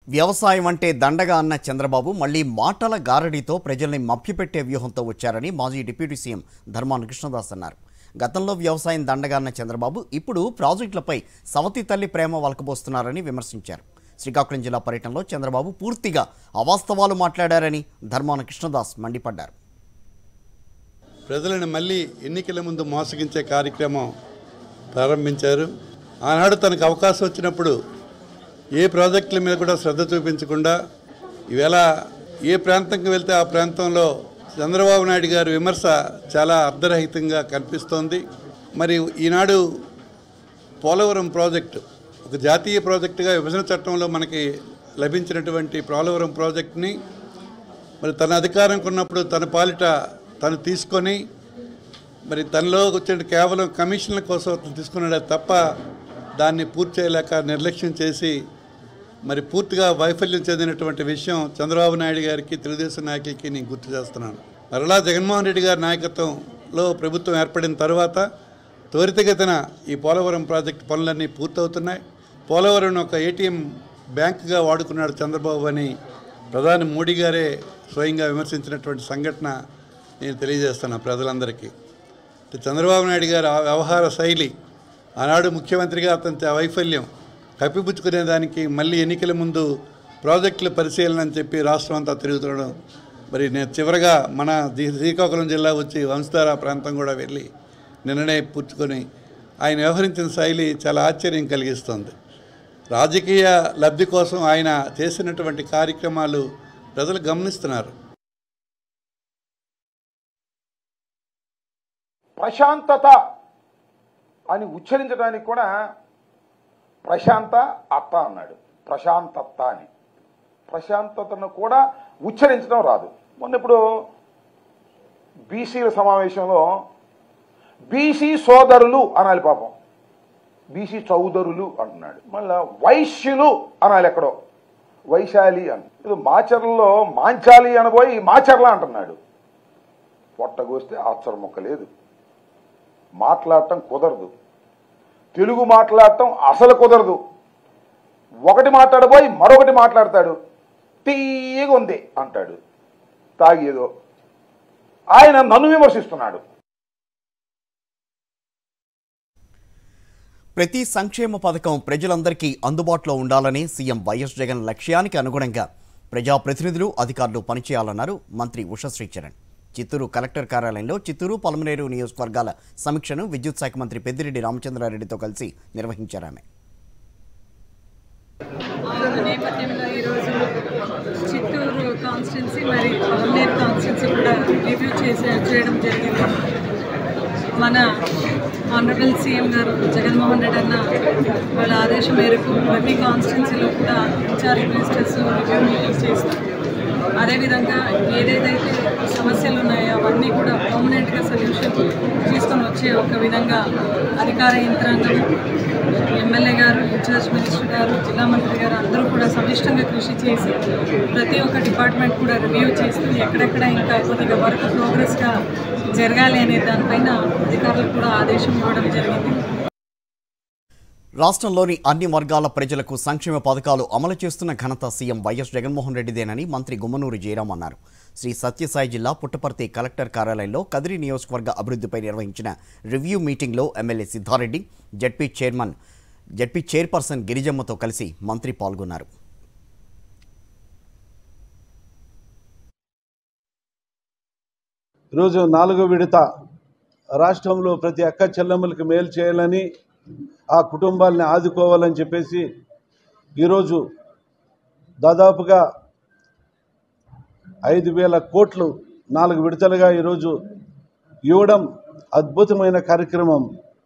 వ్యవసాయం అంటే దండగా అన్న చంద్రబాబు మళ్ళీ మాటల గారడీతో ప్రజల్ని మభ్యపెట్టే వ్యూహంతో వచ్చారని మాజీ డిప్యూటీ సీఎం ధర్మాన కృష్ణదాస్ అన్నారు గతంలో వ్యవసాయం దండగా అన్న చంద్రబాబు ఇప్పుడు ప్రాజెక్టులపై సవతి తల్లి ప్రేమ వలకబోస్తున్నారని విమర్శించారు శ్రీకాకుళం జిల్లా పర్యటనలో చంద్రబాబు పూర్తిగా అవాస్తవాలు మాట్లాడారని ధర్మాన కృష్ణదాస్ మండిపడ్డారు ప్రజలను మళ్ళీ ఎన్నికల ముందు మోసగించే కార్యక్రమం ప్రారంభించారు ఆనాడు తనకు అవకాశం వచ్చినప్పుడు ఏ ప్రాజెక్టుల మీద కూడా శ్రద్ధ చూపించకుండా ఈవేళ ఏ ప్రాంతంకి వెళ్తే ఆ ప్రాంతంలో చంద్రబాబు నాయుడు గారి విమర్శ చాలా అర్ధరహితంగా కనిపిస్తోంది మరి ఈనాడు పోలవరం ప్రాజెక్టు ఒక జాతీయ ప్రాజెక్టుగా విభజన చట్టంలో మనకి లభించినటువంటి పోలవరం ప్రాజెక్టుని మరి తన అధికారం కొన్నప్పుడు తన పాలిట తను తీసుకొని మరి తనలో వచ్చిన కేవలం కమిషన్ల కోసం అతను తీసుకున్నాడే తప్ప దాన్ని పూర్తి చేయలేక నిర్లక్ష్యం చేసి మరి పూర్తిగా వైఫల్యం చెందినటువంటి విషయం చంద్రబాబు నాయుడు గారికి తెలుగుదేశం నాయకులకి నేను గుర్తు చేస్తున్నాను మరలా జగన్మోహన్ రెడ్డి గారి నాయకత్వంలో ప్రభుత్వం ఏర్పడిన తర్వాత త్వరితగతిన ఈ పోలవరం ప్రాజెక్టు పనులన్నీ పూర్తవుతున్నాయి పోలవరం ఒక ఏటీఎం బ్యాంకుగా వాడుకున్నాడు చంద్రబాబు అని ప్రధాని మోడీ గారే స్వయంగా విమర్శించినటువంటి సంఘటన నేను తెలియజేస్తున్నా ప్రజలందరికీ అంటే చంద్రబాబు నాయుడు గారి ఆ వ్యవహార శైలి ఆనాడు ముఖ్యమంత్రిగా అతని వైఫల్యం కప్పిపుచ్చుకునే దానికి మళ్ళీ ఎన్నికల ముందు ప్రాజెక్టుల పరిశీలన అని చెప్పి రాష్ట్రం అంతా తిరుగుతుండడం మరి నేను చివరగా మన శ్రీ- శ్రీకాకుళం జిల్లా వచ్చి వంశధార ప్రాంతం కూడా వెళ్ళి నిన్ననే పుచ్చుకొని ఆయన వ్యవహరించిన శైలి చాలా ఆశ్చర్యం కలిగిస్తుంది రాజకీయ లబ్ధి కోసం ఆయన చేసినటువంటి కార్యక్రమాలు ప్రజలు గమనిస్తున్నారు ప్రశాంతత అని ఉచ్చరించడానికి కూడా ప్రశాంత అత్త అన్నాడు ప్రశాంతత్త అని ప్రశాంతతను కూడా ఉచ్చరించడం రాదు మొన్న ఇప్పుడు బీసీల సమావేశంలో బీసీ సోదరులు అనాలి పాపం బీసీ చౌదరులు అంటున్నాడు మళ్ళా వైశ్యులు అనాలి ఎక్కడో వైశాలి అని ఇది మాచర్లలో మాంచాలి అనబోయి మాచర్ల అంటున్నాడు పొట్టగోస్తే ఆచర మొక్క లేదు మాట్లాడటం కుదరదు తెలుగు మాట్లాడటం అసలు కుదరదు ఒకటి మాట్లాడబోయి మరొకటి మాట్లాడతాడు తీయగా ఉంది అంటాడు తాగేదో ఆయన నన్ను విమర్శిస్తున్నాడు ప్రతి సంక్షేమ పథకం ప్రజలందరికీ అందుబాటులో ఉండాలని సీఎం వైఎస్ జగన్ లక్ష్యానికి అనుగుణంగా ప్రజాప్రతినిధులు అధికారులు పనిచేయాలన్నారు మంత్రి ఉషా శ్రీచరణ్ చిత్తూరు కలెక్టర్ కార్యాలయంలో చిత్తూరు పలమనేరు నియోజకవర్గాల సమీక్షను విద్యుత్ శాఖ మంత్రి పెద్దిరెడ్డి రామచంద్రారెడ్డితో కలిసి నిర్వహించారు ఆమె ఆ నేపథ్యంలో ఈరోజు చిత్తూరు కాన్స్టిట్యున్సీ మరి పవన్నేర్ కాన్స్టిట్యున్సీ కూడా రివ్యూ చేసే చేయడం జరిగింది మన ఆనరబుల్ సీఎం గారు జగన్మోహన్ రెడ్డి అన్న వాళ్ళ ఆదేశం మేరకు ప్రతి కాన్స్టిట్యున్సీలో కూడా ఇన్ఛార్జ్ మినిస్టర్స్ రివ్యూ మీటింగ్స్ చేస్తారు అదేవిధంగా ఏదేదైతే సమస్యలు ఉన్నాయో అవన్నీ కూడా పర్మనెంట్గా సొల్యూషన్ తీసుకొని వచ్చే ఒక విధంగా అధికార యంత్రాంగం ఎమ్మెల్యే గారు ఇన్ఛార్జ్ మినిస్టర్ గారు జిల్లా మంత్రి గారు అందరూ కూడా సమిష్టంగా కృషి చేసి ప్రతి ఒక్క డిపార్ట్మెంట్ కూడా రివ్యూ చేస్తూ ఎక్కడెక్కడ ఇంకా కొద్దిగా వర్క్ ప్రోగ్రెస్గా జరగాలి అనే దానిపైన అధికారులకు కూడా ఆదేశం ఇవ్వడం జరిగింది రాష్ట్రంలోని అన్ని వర్గాల ప్రజలకు సంక్షేమ పథకాలు అమలు చేస్తున్న ఘనత సీఎం వైఎస్ జగన్మోహన్ రెడ్డిదేనని మంత్రి గుమ్మనూరు జయరాం అన్నారు శ్రీ సత్యసాయి జిల్లా పుట్టపర్తి కలెక్టర్ కార్యాలయంలో కదిరి నియోజకవర్గ అభివృద్ధిపై నిర్వహించిన రివ్యూ మీటింగ్లో MLA Siddareddy ZP chairman ZP chairperson గిరిజమ్మతో కలిసి మంత్రి పాల్గొన్నారు ఈరోజు నాలుగో విడత రాష్ట్రంలో ప్రతి అక్క చెల్లెమ్మలకి మేలు చేయాలని ఆ కుటుంబాలని ఆదుకోవాలని చెప్పేసి ఈరోజు దాదాపుగా ఐదు వేల కోట్లు నాలుగు విడతలుగా ఈరోజు ఇవ్వడం అద్భుతమైన కార్యక్రమం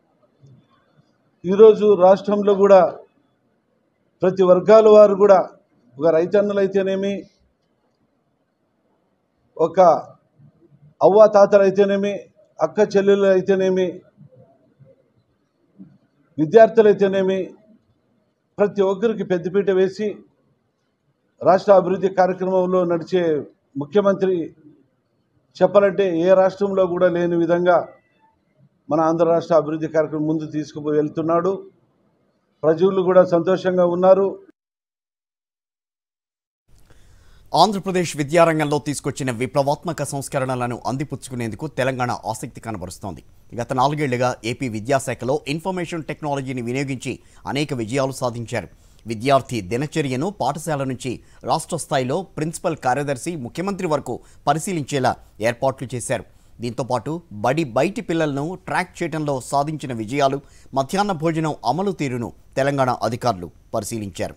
ఈరోజు రాష్ట్రంలో కూడా ప్రతి వర్గాల వారు కూడా ఒక రైతన్నలు అయితేనేమి ఒక అవ్వ తాతలు అయితేనేమి అక్క చెల్లెలు అయితేనేమి విద్యార్థులు అయితేనేమి ప్రతి ఒక్కరికి పెద్దపీట వేసి రాష్ట్ర అభివృద్ధి కార్యక్రమంలో నడిచే ముఖ్యమంత్రి చెప్పాలంటే ఏ రాష్ట్రంలో కూడా లేని విధంగా మన ఆంధ్ర రాష్ట్ర అభివృద్ధి కార్యక్రమం ముందు తీసుకుపోయి వెళ్తున్నాడు ప్రజలు కూడా సంతోషంగా ఉన్నారు ఆంధ్రప్రదేశ్ విద్యారంగంలో తీసుకొచ్చిన విప్లవాత్మక సంస్కరణలను అందిపుచ్చుకునేందుకు తెలంగాణ ఆసక్తి కనబరుస్తోంది గత నాలుగేళ్లుగా ఏపీ విద్యాశాఖలో ఇన్ఫర్మేషన్ టెక్నాలజీని వినియోగించి అనేక విజయాలు సాధించారు విద్యార్థి దినచర్యను పాఠశాల నుంచి రాష్ట్ర స్థాయిలో ప్రిన్సిపల్ కార్యదర్శి ముఖ్యమంత్రి వరకు పరిశీలించేలా ఏర్పాట్లు చేశారు దీంతోపాటు బడి బయటి పిల్లలను ట్రాక్ చేయడంలో సాధించిన విజయాలు మధ్యాహ్న భోజనం అమలు తీరును తెలంగాణ అధికారులు పరిశీలించారు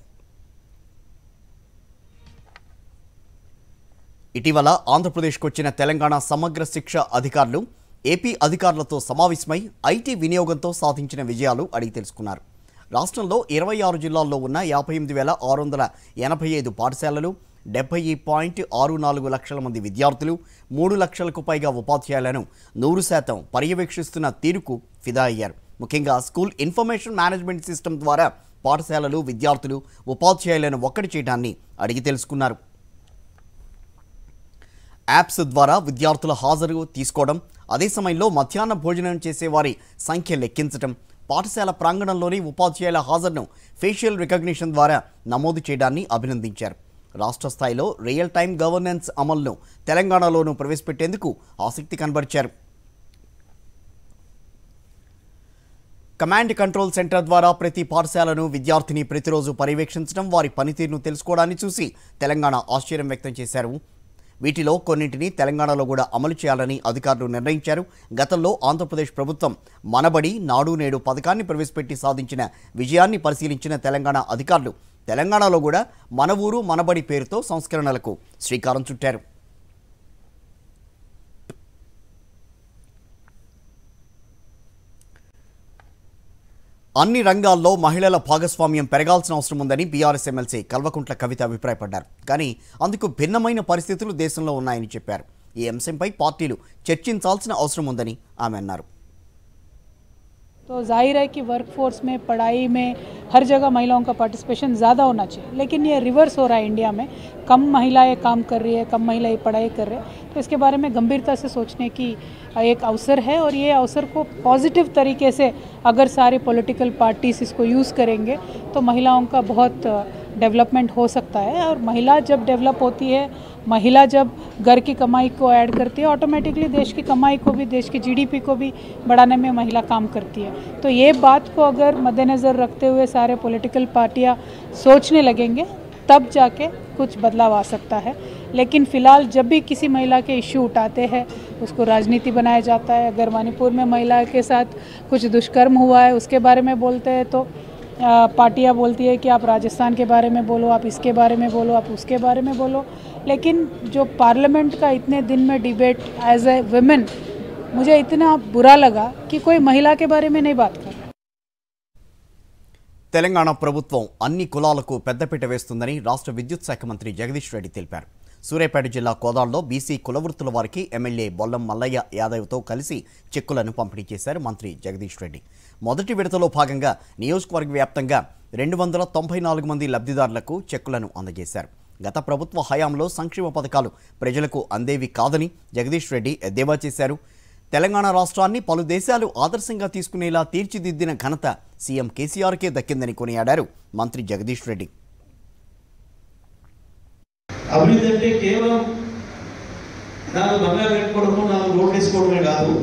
ఇటీవల ఆంధ్రప్రదేశ్కు వచ్చిన తెలంగాణ సమగ్ర శిక్ష అధికారులు ఏపీ అధికారులతో సమావేశమై ఐటీ వినియోగంతో సాధించిన విజయాలు అడిగి తెలుసుకున్నారు రాష్ట్రంలో ఇరవై ఆరు జిల్లాల్లో ఉన్న యాభై ఎనిమిది వేల ఆరు వందల ఎనభై ఐదు పాఠశాలలు డెబ్బై పాయింట్ ఆరు నాలుగు లక్షల మంది విద్యార్థులు మూడు లక్షలకు పైగా ఉపాధ్యాయులను నూరు శాతం పర్యవేక్షిస్తున్న తీరుకు ఫిదా అయ్యారు ముఖ్యంగా స్కూల్ ఇన్ఫర్మేషన్ మేనేజ్మెంట్ సిస్టమ్ ద్వారా పాఠశాలలు విద్యార్థులు ఉపాధ్యాయులను ఒక్కటి చేయడాన్ని అడిగి తెలుసుకున్నారు యాప్స్ ద్వారా విద్యార్థుల హాజరు తీసుకోవడం అదే సమయంలో మధ్యాహ్న భోజనం చేసే వారి సంఖ్య లెక్కించడం పాఠశాల ప్రాంగణంలోని ఉపాధ్యాయుల హాజరును ఫేషియల్ రికగ్నిషన్ ద్వారా నమోదు చేయడాన్ని అభినందించారు రాష్ట్ర స్థాయిలో రియల్ టైం గవర్నెన్స్ అమలును తెలంగాణలోనూ ప్రవేశపెట్టేందుకు ఆసక్తి కనబరిచారు కమాండ్ కంట్రోల్ సెంటర్ ద్వారా ప్రతి పాఠశాలను విద్యార్థిని ప్రతిరోజు పర్యవేక్షించడం వారి పనితీరును తెలుసుకోవడాన్ని చూసి తెలంగాణ ఆశ్చర్యం వ్యక్తం చేశారు వీటిలో కొన్నింటిని తెలంగాణలో కూడా అమలు చేయాలని అధికారులు నిర్ణయించారు గతంలో ఆంధ్రప్రదేశ్ ప్రభుత్వం మనబడి నాడు నేడు పథకాన్ని ప్రవేశపెట్టి సాధించిన విజయాన్ని పరిశీలించిన తెలంగాణ అధికారులు తెలంగాణలో కూడా మన ఊరు మనబడి పేరుతో సంస్కరణలకు శ్రీకారం చుట్టారు అన్ని రంగాల్లో మహిళల భాగస్వామ్యం పెరగాల్సిన అవసరం ఉందని బీఆర్ఎస్ ఎమ్మెల్సీ కల్వకుంట్ల కవిత అభిప్రాయపడ్డారు కానీ అందుకు భిన్నమైన పరిస్థితులు దేశంలో ఉన్నాయని చెప్పారు ఈ అంశంపై పార్టీలు చర్చించాల్సిన అవసరం ఉందని ఆమె అన్నారు तो जाहिर है कि वर्कफोर्स में पढ़ाई में हर जगह महिलाओं का पार्टिसिपेशन ज़्यादा होना चाहिए लेकिन ये रिवर्स हो रहा है इंडिया में कम महिलाएं काम कर रही है कम महिलाएं पढ़ाई कर रहे हैं तो इसके बारे में गंभीरता से सोचने की एक अवसर है और ये अवसर को पॉजिटिव तरीके से अगर सारे पॉलिटिकल पार्टीज इसको यूज़ करेंगे तो महिलाओं का बहुत डेवलपमेंट हो सकता है और महिला जब डेवलप होती है महिला जब घर की कमाई को ऐड करती है ऑटोमेटिकली देश की कमाई को भी देश की जीडीपी को भी बढ़ाने में महिला काम करती है तो ये बात को अगर मद्देनज़र रखते हुए सारे पॉलिटिकल पार्टियां सोचने लगेंगे तब जाके कुछ बदलाव आ सकता है लेकिन फ़िलहाल जब भी किसी महिला के इश्यू उठाते हैं उसको राजनीति बनाया जाता है अगर मणिपुर में महिला के साथ कुछ दुष्कर्म हुआ है उसके बारे में बोलते हैं तो अ, पार्टियां बोलती है कि आप राजस्थान के बारे में बोलो आप इसके बारे में बोलो आप उसके बारे में बोलो लेकिन जो पार्लियामेंट का इतने दिन में डिबेट एज ए वुमेन मुझे इतना बुरा लगा कि कोई महिला के बारे में नहीं बात कर रहा తెలంగాణ ప్రభుత్వం అన్ని కులాలకు పెద్దపీట వేస్తుందని రాష్ట్ర విద్యుత్ శాఖ మంత్రి జగదీష్ రెడ్డి తెలిపారు సూర్యాపేట జిల్లా కోదాడులో బీసీ కులవృత్తుల వారికి ఎమ్మెల్యే బొల్లం మల్లయ్య యాదవ్తో కలిసి చెక్కులను పంపిణీ చేశారు మంత్రి జగదీష్ రెడ్డి మొదటి విడతలో భాగంగా నియోజకవర్గ వ్యాప్తంగా రెండు వందల తొంభై నాలుగు మంది లబ్ధిదారులకు చెక్కులను అందజేశారు గత ప్రభుత్వ హయాంలో సంక్షేమ పథకాలు ప్రజలకు అందేవి కాదని జగదీష్ రెడ్డి ఎద్దేవా చేశారు తెలంగాణ రాష్ట్రాన్ని పలు దేశాలు ఆదర్శంగా తీసుకునేలా తీర్చిదిద్దిన ఘనత సీఎం కేసీఆర్కే దక్కిందని కొనియాడారు మంత్రి జగదీష్ రెడ్డి అభివృద్ధి అంటే కేవలం నాకు బంగారు పెట్టుకోవడము నాకు రోడ్డు వేసుకోవడమే కాదు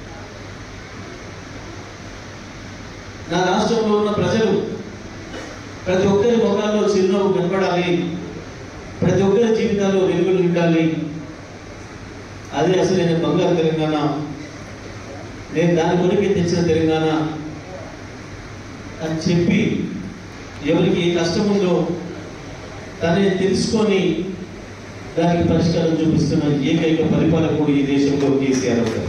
నా రాష్ట్రంలో ఉన్న ప్రజలు ప్రతి ఒక్కరి ముఖాల్లో చిరునవ్వు కనపడాలి ప్రతి ఒక్కరి జీవితాల్లో వెలుగులు నిండాలి అదే అసలైన బంగారు తెలంగాణ నేను దాని కొరికి తెచ్చిన తెలంగాణ అని చెప్పి ఎవరికి ఏ కష్టం ఉందో తనే తెలుసుకొని దానికి పరిష్కారం చూపిస్తున్న ఏకైక పరిపాలకుడు ఈ దేశంలో కేసీఆర్ గారు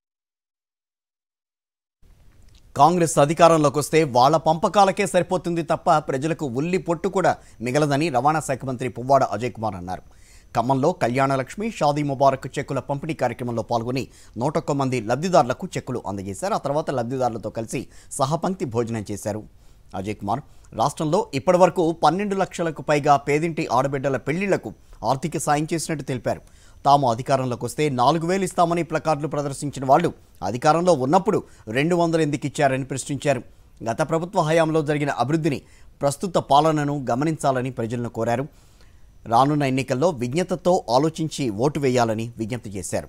కాంగ్రెస్ అధికారంలోకి వస్తే వాళ్ల పంపకాలకే సరిపోతుంది తప్ప ప్రజలకు ఉల్లి పొట్టు కూడా మిగలదని రవాణా శాఖ మంత్రి పువ్వాడ అజయ్ కుమార్ అన్నారు ఖమ్మంలో కళ్యాణలక్ష్మి షాదీ ముబారక్ చెక్కుల పంపిణీ కార్యక్రమంలో పాల్గొని నూటొక్క మంది లబ్ధిదారులకు చెక్కులు అందజేశారు ఆ తర్వాత లబ్ధిదారులతో కలిసి సహపంక్తి భోజనం చేశారు అజయ్ కుమార్ రాష్ట్రంలో ఇప్పటివరకు పన్నెండు లక్షలకు పైగా పేదింటి ఆడబిడ్డల పెళ్లిళ్లకు ఆర్థిక సాయం చేసినట్టు తెలిపారు తాము అధికారంలోకి వస్తే నాలుగు వేలు ఇస్తామని ప్లకార్డులు ప్రదర్శించిన వాళ్ళు అధికారంలో ఉన్నప్పుడు రెండు వందలు ఎందుకు ఇచ్చారని ప్రశ్నించారు గత ప్రభుత్వ హయాంలో జరిగిన అభివృద్ధిని ప్రస్తుత పాలనను గమనించాలని ప్రజలను కోరారు రానున్న ఎన్నికల్లో విజ్ఞతతో ఆలోచించి ఓటు వేయాలని విజ్ఞప్తి చేశారు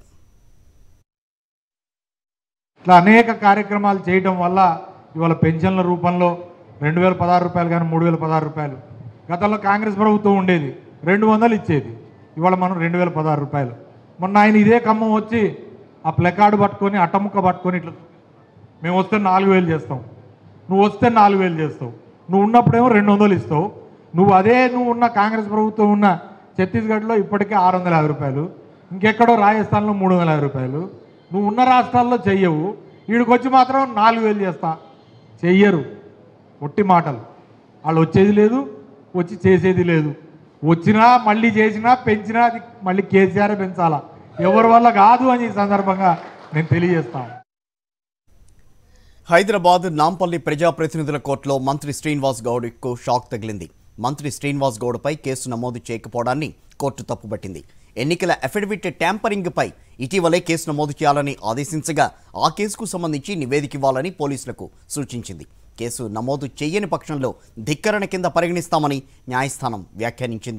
ఇట్లా అనేక కార్యక్రమాలు చేయడం వల్ల ఇవాళ పెన్షన్ల రూపంలో రెండు వేల పదహారు రూపాయలు కానీ మూడు వేల పదహారు రూపాయలు గతంలో కాంగ్రెస్ ప్రభుత్వం ఉండేది రెండు వందలు ఇచ్చేది ఇవాళ మనం రెండు వేల పదహారు రూపాయలు మొన్న ఆయన ఇదే ఖమ్మం వచ్చి ఆ ప్లెకార్డు పట్టుకొని అట్టముక్క పట్టుకొని ఇట్లా మేము వస్తే నాలుగు వేలు చేస్తాం నువ్వు వస్తే నాలుగు వేలు చేస్తావు నువ్వు ఉన్నప్పుడేమో రెండు వందలు ఇస్తావు నువ్వు అదే నువ్వు ఉన్న కాంగ్రెస్ ప్రభుత్వం ఉన్న ఛత్తీస్గఢ్లో ఇప్పటికే ఆరు వందల యాభై రూపాయలు ఇంకెక్కడో రాజస్థాన్లో మూడు వందల యాభై రూపాయలు నువ్వు ఉన్న రాష్ట్రాల్లో చెయ్యవు వీడికి వచ్చి మాత్రం నాలుగు వేలు చేస్తా చెయ్యరు ఒట్టి మాటలు వాళ్ళు వచ్చేది లేదు వచ్చి చేసేది లేదు వచ్చినా మళ్ళీ చేసినా పెంచినా అది మళ్ళీ కేసీఆర్ పెంచాలా ఎవరి వల్ల కాదు అని ఈ సందర్భంగా నేను తెలియజేస్తాను హైదరాబాద్ నాంపల్లి ప్రజాప్రతినిధుల కోర్టులో మంత్రి శ్రీనివాస్ గౌడ్కు షాక్ తగిలింది మంత్రి శ్రీనివాస్ గౌడ్పై కేసు నమోదు చేయకపోవడాన్ని కోర్టు తప్పుపట్టింది ఎన్నికల అఫిడవిట్ ట్యాంపరింగ్పై ఇటీవలే కేసు నమోదు చేయాలని ఆదేశించగా ఆ కేసుకు సంబంధించి నివేదిక ఇవ్వాలని పోలీసులకు సూచించింది కేసు నమోదు చేయని పక్షంలో ధిక్కరణ కింద పరిగణిస్తామని న్యాయస్థానం వ్యాఖ్యానించింది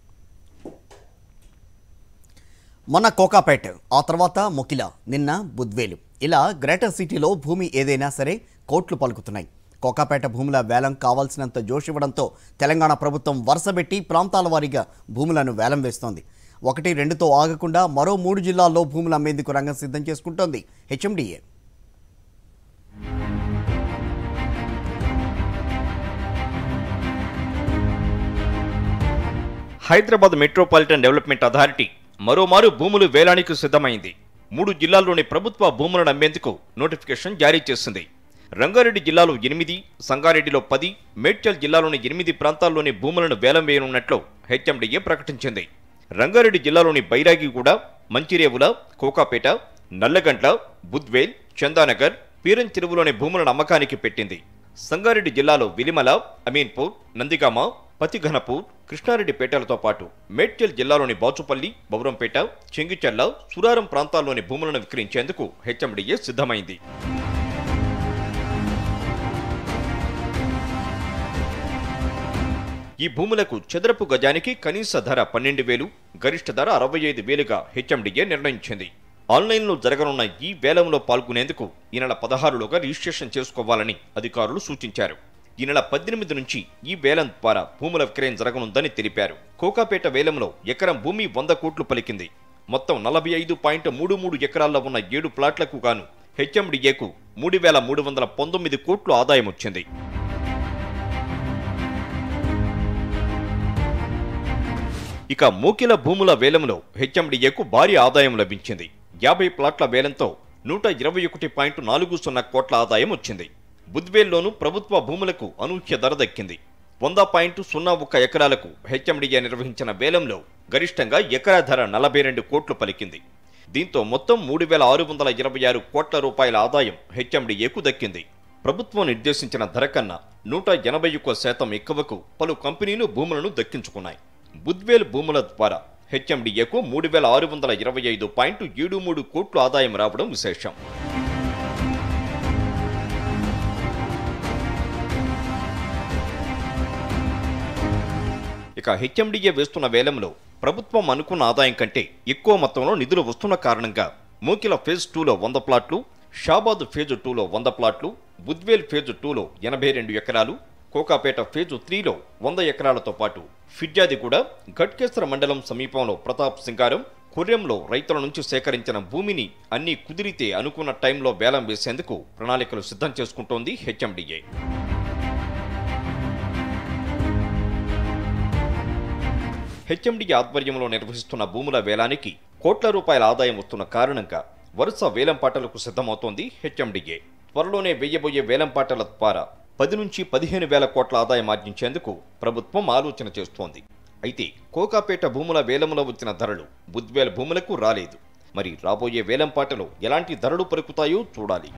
మొన్న కోకాపేట్ ఆ తర్వాత మొకిల నిన్న బుద్వేలు ఇలా గ్రేటర్ సిటీలో భూమి ఏదైనా సరే కోట్లు పలుకుతున్నాయి కోకాపేట భూముల వేలం కావాల్సినంత జోష్ ఇవ్వడంతో తెలంగాణ ప్రభుత్వం వరుసబెట్టి ప్రాంతాల వారీగా భూములను వేలం వేస్తోంది ఒకటి రెండుతో ఆగకుండా మరో మూడు జిల్లాల్లో భూములు అమ్మేందుకు రంగం సిద్ధం చేసుకుంటోంది HMDA Hyderabad metropolitan development authority మరోమారు భూములు వేలానికి సిద్ధమైంది మూడు జిల్లాల్లోని ప్రభుత్వ భూములను అమ్మేందుకు నోటిఫికేషన్ జారీ చేసింది రంగారెడ్డి జిల్లాలో ఎనిమిది సంగారెడ్డిలో పది మేడ్చల్ జిల్లాలోని ఎనిమిది ప్రాంతాల్లోని భూములను వేలం వేయనున్నట్లు హెచ్ఎండిఏ ప్రకటించింది రంగారెడ్డి జిల్లాలోని బైరాగిగూడ మంచిరేవుల కోకాపేట నల్లగంట్ల బుద్వేల్ చందానగర్ పీరం చెరువులోని భూములను అమ్మకానికి పెట్టింది సంగారెడ్డి జిల్లాలో విలిమల అమీన్పూర్ నందిగామ పతిఘనపూర్ కృష్ణారెడ్డిపేటలతో పాటు మేడ్చల్ జిల్లాలోని బాచుపల్లి బౌరంపేట చెంగిచెల్ల సురారం ప్రాంతాల్లోని భూములను విక్రయించేందుకు హెచ్ఎండిఏ సిద్ధమైంది ఈ భూములకు చదరపు గజానికి కనీస ధర పన్నెండు వేలు గరిష్ట ధర అరవై ఐదు వేలుగా హెచ్ఎండిఏ నిర్ణయించింది ఆన్లైన్లో జరగనున్న ఈ వేలంలో పాల్గొనేందుకు ఈ నెల పదహారులోగా రిజిస్ట్రేషన్ చేసుకోవాలని అధికారులు సూచించారు ఈ నెల పద్దెనిమిది నుంచి ఈ వేలం ద్వారా భూముల విక్రయం జరగనుందని తెలిపారు కోకాపేట వేలంలో ఎకరం భూమి వంద కోట్లు పలికింది మొత్తం నలభై ఐదు పాయింట్ మూడు మూడు ఎకరాల్లో ఉన్న ఏడు ప్లాట్లకు గాను హెచ్ఎండిఏకు మూడు వేల మూడు వందల పంతొమ్మిది కోట్లు ఆదాయం వచ్చింది ఇక మూకిల భూముల వేలంలో హెచ్ఎండిఏకు భారీ ఆదాయం లభించింది యాభై ప్లాట్ల వేలంతో నూట ఇరవై ఒకటి పాయింట్ నాలుగు సున్నా కోట్ల ఆదాయం వచ్చింది బుద్వేల్లోనూ ప్రభుత్వ భూములకు అనూహ్య ధర దక్కింది వంద పాయింట్ సున్నా ఒక్క ఎకరాలకు హెచ్ఎండిఏ నిర్వహించిన వేలంలో గరిష్టంగా ఎకరా ధర నలభై రెండు కోట్లు పలికింది దీంతో మొత్తం మూడు వేల ఆరు వందల ఇరవై ఆరు కోట్ల రూపాయల ఆదాయం హెచ్ఎండిఏకు దక్కింది ప్రభుత్వం నిర్దేశించిన ధర కన్నా నూట ఎనభై ఒక్క శాతం ఎక్కువకు పలు కంపెనీలు భూములను దక్కించుకున్నాయి బుద్వేల్ భూముల ద్వారా హెచ్ఎండిఏకు మూడు వేల ఆరు వందల ఇరవై ఐదు పాయింట్ ఏడు మూడు కోట్లు ఆదాయం రావడం విశేషం ఇక హెచ్ఎండిఏ వేస్తున్న వేలంలో ప్రభుత్వం అనుకున్న ఆదాయం కంటే ఎక్కువ మొత్తంలో నిధులు వస్తున్న కారణంగా మూకిల ఫేజ్ టూలో వంద ప్లాట్లు షాబాద్ ఫేజ్ టూలో వంద ప్లాట్లు బుద్వేల్ ఫేజ్ టూలో ఎనభై రెండు ఎకరాలు కోకాపేట ఫేజు త్రీలో వంద ఎకరాలతో పాటు ఫిర్యాదిగూడ ఘట్కేశ్వర మండలం సమీపంలో ప్రతాప్ సింగారం కొర్రెంలో రైతుల నుంచి సేకరించిన భూమిని అన్ని కుదిరితే అనుకున్న టైంలో వేలం వేసేందుకు ప్రణాళికలు సిద్ధం చేసుకుంటోంది హెచ్ఎండిఏ హెచ్ఎండిఏ ఆధ్వర్యంలో నిర్వహిస్తున్న భూముల వేలానికి కోట్ల రూపాయల ఆదాయం వస్తున్న కారణంగా వరుస వేలంపాటలకు సిద్ధమవుతోంది హెచ్ఎండిఏ త్వరలోనే వేయబోయే వేలంపాటల ద్వారా పది నుంచి పదిహేను వేల కోట్ల ఆదాయం ఆర్జించేందుకు ప్రభుత్వం ఆలోచన చేస్తోంది అయితే కోకాపేట భూముల వేలంలో వచ్చిన ధరలు బుద్వేల్ భూములకు రాలేదు మరి రాబోయే వేలంపాటలో ఎలాంటి ధరలు పలుకుతాయో చూడాలి